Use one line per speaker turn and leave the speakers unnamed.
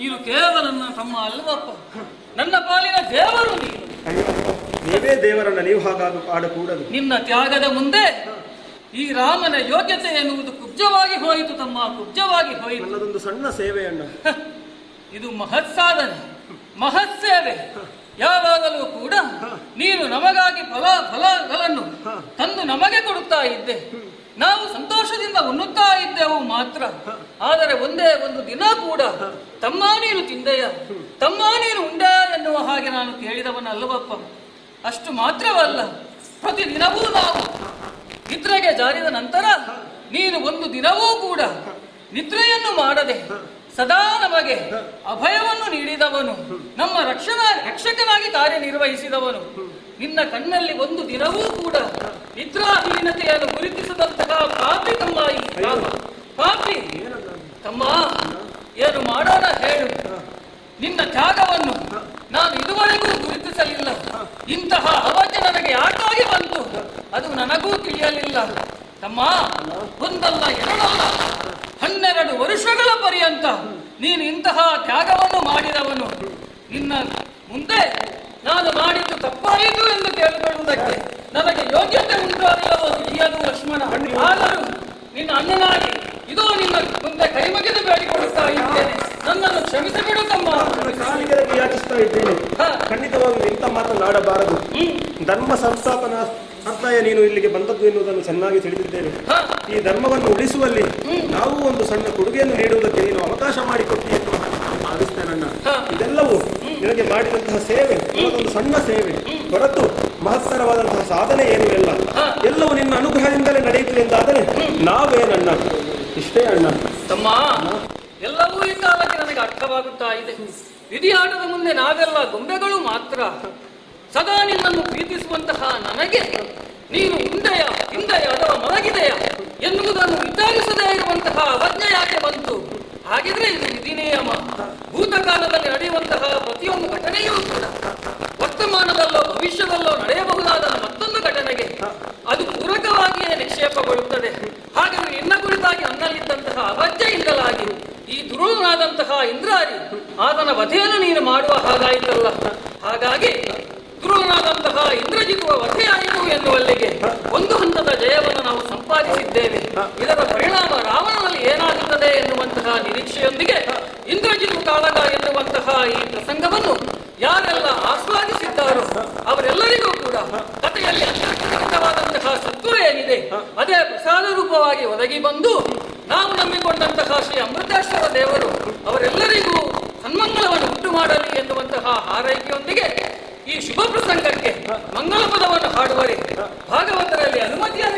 ನೀನು ಕೇವಲ ನನ್ನ ತಮ್ಮ ಅಲ್ವಪ್ಪ ನನ್ನ ಪಾಲಿನ ದೇವರು ನೀನು
ಅಯ್ಯೋ ನೀವೇ ದೇವರನ್ನ ನೀವು ಹಾಗಾಗಿ ಆಡಕೂಡದು
ನಿನ್ನ ತ್ಯಾಗದ ಮುಂದೆ ಈ ರಾಮನ ಯೋಗ್ಯತೆ ಎನ್ನುವುದು ಕುಬ್ಜವಾಗಿ ಹೋಯಿತು ತಮ್ಮ ಕುಬ್ಜವಾಗಿ ಹೋಯಿತು
ನನ್ನದೊಂದು ಸಣ್ಣ ಸೇವೆಯನ್ನ
ಇದು ಮಹತ್ ಸಾಧನೆ ಮಹತ್ ಸೇವೆ ಯಾವಾಗಲೂ ಕೂಡ ನೀನು ನಮಗಾಗಿ ಫಲ ಫಲಗಳನ್ನು ತಂದು ನಮಗೆ ಕೊಡುತ್ತಾ ಇದ್ದೆ ನಾವು ಸಂತೋಷದಿಂದ ಉಣ್ಣುತ್ತಾ ಇದ್ದೆವು ಮಾತ್ರ ಆದರೆ ಒಂದೇ ಒಂದು ದಿನ ಕೂಡ ತಮ್ಮ ನೀನು ತಿಂದೆಯ ತಮ್ಮ ನೀನು ಉಂಡೆ ಎನ್ನುವ ಹಾಗೆ ನಾನು ಕೇಳಿದವನಲ್ಲವಪ್ಪ ಅಷ್ಟು ಮಾತ್ರವಲ್ಲ ಪ್ರತಿದಿನವೂ ನಾವು ನಿದ್ರೆಗೆ ಜಾರಿದ ನಂತರ ನೀನು ಒಂದು ದಿನವೂ ಕೂಡ ನಿದ್ರೆಯನ್ನು ಮಾಡದೆ ಸದಾ ನಮಗೆ ಅಭಯವನ್ನು ನೀಡಿದವನು ನಮ್ಮ ರಕ್ಷಣಾ ರಕ್ಷಕನಾಗಿ ಕಾರ್ಯನಿರ್ವಹಿಸಿದವನು ನಿನ್ನ ಕಣ್ಣಲ್ಲಿ ಒಂದು ದಿನವೂ ಕೂಡ ನಿದ್ರಾಹೀನತೆಯನ್ನು ಗುರುತಿಸದಂತಹ ಪಾಪಿ ತಮ್ಮ ಈ ರಾಮ ಪಾಪಿ ತಮ್ಮ ಏನು ಮಾಡೋಣ ಹೇಳು ನಿನ್ನ ತ್ಯಾಗವನ್ನು ನಾನು ಇದುವರೆಗೂ ಗುರುತಿಸಲಿಲ್ಲ ಇಂತಹ ಅವಜ್ಞೆ ನನಗೆ ಯಾಕಾಗಿ ಬಂತು ಅದು ನನಗೂ ತಿಳಿಯಲಿಲ್ಲ ತಮ್ಮ ಒಂದಲ್ಲ ಎರಡಲ್ಲ ಹನ್ನೆರಡು ವರುಷಗಳ ಪರ್ಯಂತ ನೀನು ಇಂತಹ ತ್ಯಾಗವನ್ನು ಮಾಡಿದವನು ನಿನ್ನ ಮುಂದೆ ನಾನು ಮಾಡಿದ್ದು ತಪ್ಪಾಯಿತು ಎಂದು ಕೇಳಿಕೊಳ್ಳುವುದಕ್ಕೆ ನನಗೆ ಯೋಗ್ಯತೆ ಉಂಟೋ ಇಲ್ಲವೋ ತಿಳಿಯದು ಲಕ್ಷ್ಮಣ ಆದರೂ ನಿನ್ನ ಅಣ್ಣನಾಗಿ ಇದೋ ನಿನ್ನ ಮುಂದೆ ಕೈ ಮುಗಿದು ಬೇಡಿಕೊಳ್ಳುತ್ತಾ ಇದ್ದೇನೆ ನನ್ನನ್ನು ಕ್ಷಮಿಸಿಬಿಡು ತಮ್ಮ
ಕಾಲಿಗೆ ಯಾಚಿಸ್ತಾ ಇದ್ದೇನೆ
ಹ.
ಖಂಡಿತವಾಗಿ ಇಂಥ ಮಾತನಾಡಬಾರದು
ಹ್ಮ್
ಧರ್ಮ ಸಂಸ್ಥಾಪನ ಅರ್ಥಯ ನೀನು ಇಲ್ಲಿಗೆ ಬಂದದ್ದು ಎನ್ನುವುದನ್ನು ಚೆನ್ನಾಗಿ ತಿಳಿದಿದ್ದೇನೆ
ಹ.
ಈ ಧರ್ಮವನ್ನು ಉಳಿಸುವಲ್ಲಿ ನಾವು ಒಂದು ಸಣ್ಣ ಕೊಡುಗೆಯನ್ನು ನೀಡುವುದಕ್ಕೆ ನೀನು ಅವಕಾಶ ಮಾಡಿಕೊಟ್ಟಿ ಎಂದು ಭಾವಿಸ್ತೇನಣ್ಣ
ಹ.
ಇದೆಲ್ಲವೂ ನಿನಗೆ ಮಾಡಿದಂತಹ ಸೇವೆ ಒಂದು ಸಣ್ಣ ಸೇವೆ ಹೊರತು ಮಹತ್ತರವಾದಂತಹ ಸಾಧನೆ ಏನು ಇಲ್ಲ
ಹ.
ಎಲ್ಲವೂ ನಿನ್ನ ಅನುಗ್ರಹದಿಂದಲೇ ನಡೆಯುತ್ತದೆ ಎಂದಾದರೆ ನಾವೇನಣ್ಣ ಇಷ್ಟೇ ಅಣ್ಣ
ತಮ್ಮ ಎಲ್ಲವೂ ಈ ಕಾಲಕ್ಕೆ ನನಗೆ ಅರ್ಥವಾಗುತ್ತಾ ಇದೆ ವಿಧಿಯಾಟದ ಮುಂದೆ ನಾವೆಲ್ಲ ಗೊಂಬೆಗಳು ಮಾತ್ರ ಸದಾ ನಿನ್ನನ್ನು ಪ್ರೀತಿಸುವಂತಹ ನನಗೆ ನೀನು ಉಂಡೆಯ ಹಿಂದೆಯ ಅಥವಾ ಮಲಗಿದೆಯ ಎನ್ನುವುದನ್ನು ವಿಚಾರಿಸದೇ ಇರುವಂತಹ ಅವಜ್ಞೆ ಯಾಕೆ ಬಂತು ಹಾಗಿದ್ರೆ ಇದು ವಿಧಿ ನಿಯಮ ಭೂತಕಾಲದಲ್ಲಿ ನಡೆಯುವಂತಹ ಪ್ರತಿಯೊಂದು ಘಟನೆಯೂ ಕೂಡ ವರ್ತಮಾನದಲ್ಲೋ ಭವಿಷ್ಯದಲ್ಲೋ ನಡೆಯಬಹುದಾದ ಮತ್ತೊಂದು ಘಟನೆಗೆ ಅದು ಪೂರಕವಾಗಿಯೇ ನಿಕ್ಷೇಪಗೊಳ್ಳುತ್ತದೆ ಹಾಗಾಗಿ ನಿನ್ನ ಕುರಿತಾಗಿ ನನ್ನಲ್ಲಿದ್ದಂತಹ ಅವಜ್ಜೆಯಿಂದಲಾಗಿ ಈ ದುರುಳನಾದಂತಹ ಇಂದ್ರಾರಿ ಆತನ ವಧೆಯನ್ನು ನೀನು ಮಾಡುವ ಹಾಗಾಯಿತಲ್ಲ ಹಾಗಾಗಿ ದುರುಳನಾದಂತಹ ಇಂದ್ರಜಿತುವ ವಧೆಯಾಯಿತು ಎನ್ನುವಲ್ಲಿಗೆ ಒಂದು ಹಂತದ ಜಯವನ್ನು ನಾವು ಸಂಪಾದಿಸಿದ್ದೇವೆ ಇದರ ಪರಿಣಾಮ ರಾವಣನಲ್ಲಿ ಏನಾಗುತ್ತದೆ ಎನ್ನುವಂತಹ ನಿರೀಕ್ಷೆಯೊಂದಿಗೆ ಇಂದ್ರಜಿತು ಕಾಳಗ ಎನ್ನುವಂತಹ ಈ ಪ್ರಸಂಗವನ್ನು ಯಾರೆಲ್ಲ ಆಸ್ವಾದಿಸಿದ್ದಾರೋ ಅವರೆಲ್ಲರಿಗೂ ಕೂಡ ಕಥೆಯಲ್ಲಿ ಅಂತರ್ಗತವಾದಂತಹ ಸತ್ವ ಏನಿದೆ ಅದೇ ಪ್ರಸಾದ ರೂಪವಾಗಿ ಒದಗಿ ಬಂದು ನಾವು ನಂಬಿಕೊಂಡಂತಹ ಶ್ರೀ ಅಮೃತೇಶ್ವರ ದೇವರು ಅವರೆಲ್ಲರಿಗೂ ಸನ್ಮಂಗಲವನ್ನು ಉಂಟು ಮಾಡಲಿ ಎನ್ನುವಂತಹ ಹಾರೈಕೆಯೊಂದಿಗೆ ಈ ಶುಭ ಪ್ರಸಂಗಕ್ಕೆ ಮಂಗಲ ಪದವನ್ನು ಹಾಡುವರೆ ಭಾಗವತರಲ್ಲಿ ಅನುಮತಿಯನ್ನು